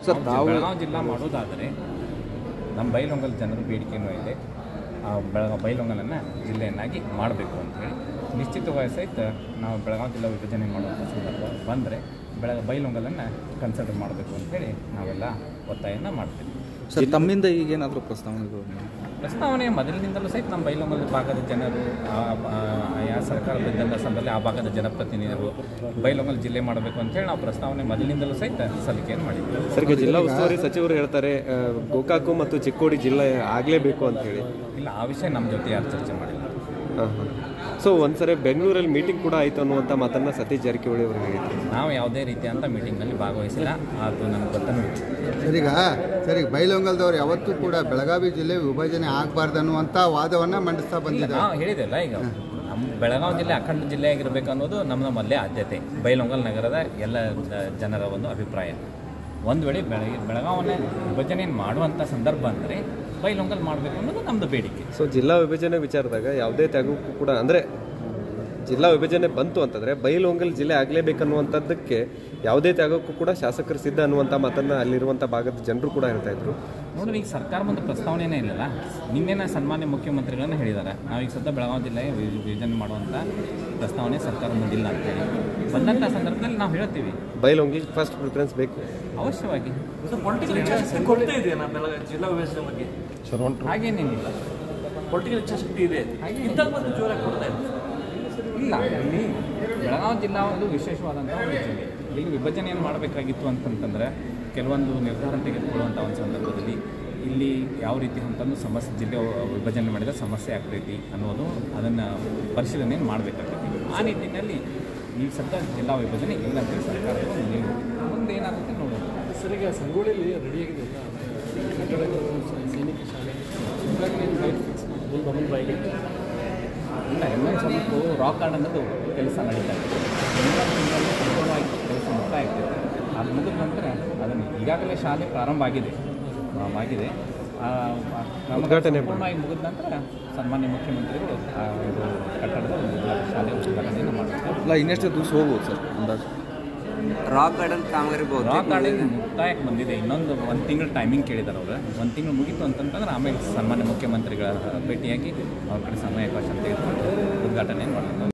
sir, ನಾವು ತಾವು- ಬೆಳಗಾವಿ ಜಿಲ್ಲಾ ಮಾಡೋದಾದರೆ ನಮ್ಮ ಬೈಲೊಂಗಲ್ ಜನರ ಬೇಡಿಕೆಯೂ ಇದೆ ಆ ಬೆಳಗಾವಿ ಬೈಲೊಂಗಲನ್ನು ಜಿಲ್ಲೆಯನ್ನಾಗಿ ಮಾಡಬೇಕು ಅಂತೇಳಿ ನಿಶ್ಚಿತವಾಗಿ ಸಹಿತ ನಾವು ಬೆಳಗಾವಿ ಜಿಲ್ಲಾ ವಿಭಜನೆ ಮಾಡುವಂಥ ಸಂದರ್ಭ ಬಂದರೆ ಬೆಳಗ ಬೈಲೊಂಗಲನ್ನು ಕನ್ಸಿಡರ್ ಮಾಡಬೇಕು ಅಂತೇಳಿ ನಾವೆಲ್ಲ ಒತ್ತಾಯನ ಮಾಡ್ತೀವಿ ಸರ್ ತಮ್ಮಿಂದ ಈಗೇನಾದರೂ ಪ್ರಸ್ತಾವನೆಗಳು ಪ್ರಸ್ತಾವನೆ ಮೊದಲಿನಿಂದಲೂ ಸಹಿತ ನಮ್ಮ ಬೈಲೊಂಗಲ್ ಭಾಗದ ಜನರು ಆ- ಆ- ಆಯಾ ಸರ್ಕಾರದಿಂದ ಸಂದರ್ಭದಲ್ಲಿ ಆ ಭಾಗದ ಜನಪ್ರತಿನಿಧಿಗಳು ಬೈಲೊಂಗಲ್ ಜಿಲ್ಲೆ ಮಾಡಬೇಕು ಅಂತೇಳಿ ನಾವು ಪ್ರಸ್ತಾವನೆ ಮೊದಲಿನಿಂದಲೂ ಸಹಿತ ಸಲ್ಲಿಕೆಯನ್ನು ಮಾಡಿದ್ದೀವಿ ಸರಿಗೆ ಜಿಲ್ಲಾ ಉಸ್ತುವಾರಿ ಸಚಿವರು ಹೇಳ್ತಾರೆ ಆ, ಗೋಕಾಕು ಮತ್ತು ಚಿಕ್ಕೋಡಿ ಜಿಲ್ಲೆ ಆಗಲೇಬೇಕು ಅಂತ ಹೇಳಿ ಇಲ್ಲ ಆ ವಿಷಯ ನಮ್ಮ ಜೊತೆ ಯಾರು ಚರ್ಚೆ ಮಾಡಿಲ್ಲ ಸೊ ಒಂದ್ಸರಿ ಬೆಂಗಳೂರಲ್ಲಿ ಮೀಟಿಂಗ್ ಕೂಡ ಆಯಿತು ಅನ್ನುವಂಥ ಮಾತನ್ನ ಸತೀಶ್ ಜಾರಕಿಹೊಳಿ ಅವರು ಹೇಳಿದ್ರು ನಾವು ಯಾವುದೇ ರೀತಿಯಾದಂಥ ಮೀಟಿಂಗ್ನಲ್ಲಿ ಭಾಗವಹಿಸಿಲ್ಲ ಅದು ನನಗೆ ಗೊತ್ತನೂ ಇಲ್ಲ ಸರಿಗ ಸರಿ ಬೈಲೊಂಗಲ್ದವ್ರು ಯಾವತ್ತೂ ಕೂಡ ಬೆಳಗಾವಿ ಜಿಲ್ಲೆ ವಿಭಜನೆ ಆಗಬಾರ್ದು ಅನ್ನುವಂಥ ವಾದವನ್ನು ಮಂಡಿಸ್ತಾ ಇಲ್ಲ ಬಂದಿದ್ದಾರೆ ನಾವು ಹೇಳಿದೆಲ್ಲ ಈಗ ನಮ್ಮ ಬೆಳಗಾವಿ ಜಿಲ್ಲೆ ಅಖಂಡ ಜಿಲ್ಲೆ ಆಗಿರಬೇಕು ಅನ್ನೋದು ನಮ್ಮ ಮೊದಲೇ ಆದ್ಯತೆ ಬೈಲೊಂಗಲ್ ನಗರದ ಎಲ್ಲ ಜ- ಜನರ ಒಂದು ಅಭಿಪ್ರಾಯ ಒಂದು ವೇಳೆ ಬೆಳಗ್ಗೆ ಬೆಳಗಾವನ್ನ ವಿಭಜನೆ ಮಾಡುವಂಥ ಸಂದರ್ಭ ಅಂದರೆ ಬೈಲೊಂಗಲ್ ಮಾಡಬೇಕು ಅನ್ನೋದು ನಮ್ಮದು ಬೇಡಿಕೆ ಸೊ ಜಿಲ್ಲಾ ವಿಭಜನೆ ವಿಚಾರದಾಗ ಯಾವುದೇ ತ್ಯಾಗಕ್ಕೂ ಕೂಡ ಅಂದರೆ ಜಿಲ್ಲಾ ವಿಭಜನೆ ಬಂತು ಅಂತಂದರೆ ಬೈಲೊಂಗಲ್ ಜಿಲ್ಲೆ ಆಗಲೇಬೇಕನ್ನುವಂಥದ್ದಕ್ಕೆ ಯಾವುದೇ ತ್ಯಾಗಕ್ಕೂ ಕೂಡ ಶಾಸಕರು ಸಿದ್ಧ ಅನ್ನುವಂಥ ಮಾತನ್ನು ಅಲ್ಲಿರುವಂಥ ಭಾಗದ ಜನರು ಕೂಡ ಹೇಳ್ತಾ ಇದ್ರು ನೋಡ್ರಿ ಈಗ ಸರ್ಕಾರ ಮುಂದೆ ಪ್ರಸ್ತಾವನೆನೇ ಇಲ್ಲಲ್ಲ ನಿನ್ನೆನ ಸನ್ಮಾನ್ಯ ಮುಖ್ಯಮಂತ್ರಿಗಳನ್ನ ಹೇಳಿದ್ದಾರೆ ನಾವೀಗ ಸದ್ಯ ಬೆಳಗಾವಿ ಜಿಲ್ಲೆ ವಿ- ವಿಭಜನೆ ಮಾಡುವಂಥ ಪ್ರಸ್ತಾವನೆ ಸರ್ಕಾರ ಮುಂದಿಲ್ಲ ಅಂತೇಳಿ ಬಂದಂಥ ಸಂದರ್ಭದಲ್ಲಿ ನಾವು ಹೇಳ್ತೀವಿ ಬೈಲೊಂಗಿಗೆ ಫಸ್ಟ್ ಪ್ರಿಫರೆನ್ಸ್ ಬೇಕು ಅವಶ್ಯವಾಗಿ ಪೊಲಿಟಿಕಲ್ ಇಚ್ಛಾಶಕ್ತಿ ಕೊಡ್ತಾ ಇದೆಯಾ ಬೆಳಗಾವಿ ಜಿಲ್ಲಾ ವಿಭಜನೆ ಬಗ್ಗೆ ಹಾಗೇನೇನಿಲ್ಲ ಪೊಲಿಟಿಕಲ್ ಇಚ್ಛಾಶಕ್ತಿ ಇದೆ ಇದ್ದಾಗ ಮತ್ತೆ ಜೋರಾಗಿ ಕೊಡ್ತಾ ಇದೆ ಇಲ್ಲ ಇಲ್ಲಿ ಬೆಳಗಾವಿ ಜಿಲ್ಲಾ ಒಂದು ವಿಶೇಷವಾದಂಥ ಒಂದು ಜಿಲ್ಲೆ ಇಲ್ಲಿ ವಿಭಜನೆಯನ್ನು ಮಾಡಬೇಕಾಗಿತ್ತು ಅಂತಂತಂದರೆ ಕೆಲವೊಂದು ನಿರ್ಧಾರ ತೆಗೆದುಕೊಳ್ಳುವಂಥ ಒಂದು ಸಂದರ್ಭದಲ್ಲಿ ಇಲ್ಲಿ ಯಾವ ರೀತಿ ಅಂತಂದು ಸಮಸ್ಯೆ ಜಿಲ್ಲೆ ವಿಭಜನೆ ಮಾಡಿದ ಸಮಸ್ಯೆ ಆಗ್ತೈತಿ ಅನ್ನೋದು ಅದನ್ನು ಪರಿಶೀಲನೆಯನ್ನು ಮಾಡಬೇಕಾಗ್ತೈತಿ ಆ ನಿಟ್ಟಿನಲ್ಲಿ ಈ ಸದ್ಯ ಜಿಲ್ಲಾ ವಿಭಜನೆ ಇಲ್ಲ ಅಂತೇಳಿ ಸರ್ಕಾರದ ಒಂದು ನಿಲುವು ಮುಂದೆ ಏನಾಗುತ್ತೆ ನೋಡೋದು ಸರ್ ಈಗ ಸಂಗೊಳ್ಳಿಯಲ್ಲಿ ರೆಡಿಯಾಗಿದೆ ಕಟ್ಟಡಗಳು ಸೈನಿಕ ಶಾಲೆ ಈಗಾಗಲೇ ಡೇಟ್ ಫಿಕ್ಸ್ ಮಾಡಿ ಬಮನ್ ಬಾಯಿಗೆ ಇಲ್ಲ ಇನ್ನೊಂದು ಸ್ವಲ್ಪ ರಾಕ್ ಗಾರ್ಡ್ ಅನ್ನೋದು ಕೆಲಸ ನಡೀತಾ ಇದೆ ಇನ್ನೊಂದು ತಿಂಗಳಲ್ಲಿ ಸಂಪೂರ್ಣವಾಗಿ ಕೆಲಸ ಮುಕ್ತಾಯ ಆಗ್ತಿದೆ ಅದು ಮುಗಿದ ನಂತರ ಅದನ್ನು ಈಗಾಗಲೇ ಶಾಲೆ ಪ್ರಾರಂಭ ಆಗಿದೆ ಆ, ಆಗಿದೆ ಆ, ಆ, ನಮಗೆ ಉದ್ಘಾಟನೆ ಸಂಪೂರ್ಣವಾಗಿ ಮುಗಿದ ನಂತರ ಸನ್ಮಾನ್ಯ ಮುಖ್ಯಮಂತ್ರಿಗಳು ಆ ಇದು ಕಟ್ಟಡದ ಒಂದು ಉದ್ಘಾಟನೆ ಶಾಲೆ ಉದ್ಘಾಟನೆಯನ್ನು ಮಾಡ್ತಾರೆ ಅಲ್ಲ ಇನ್ನೆಷ್ಟು ದಿವಸ ಹೋಗ್ಬೋದು ಸರ್ ಅಂದಾಜು ರಾಕ್ ಗಾರ್ಡನ್ ಕಾಮಗಾರಿ ಬಹುತೇಕ ರಾಕ್ ಗಾರ್ಡನ್ ಮುಕ್ತಾಯಕ್ಕೆ ಬಂದಿದೆ ಇನ್ನೊಂದು ಒಂದು ತಿಂಗಳು ಟೈಮಿಂಗ್ ಕೇಳಿದ್ದಾರೆ ಅವರು ಒಂದು ತಿಂಗಳು ಮುಗೀತು ಅಂತಂತಂದ್ರೆ ಆಮೇಲೆ ಸನ್ಮಾನ್ಯ ಮುಖ್ಯಮಂತ್ರಿಗಳ ಭೇಟಿಯಾಗಿ ಅವ್ರ ಕಡೆ ಸಮಯಾವಕಾಶ ತೆಗೆದುಕೊಂಡು ಉದ್ಘಾಟನೆ ಮಾಡೋದು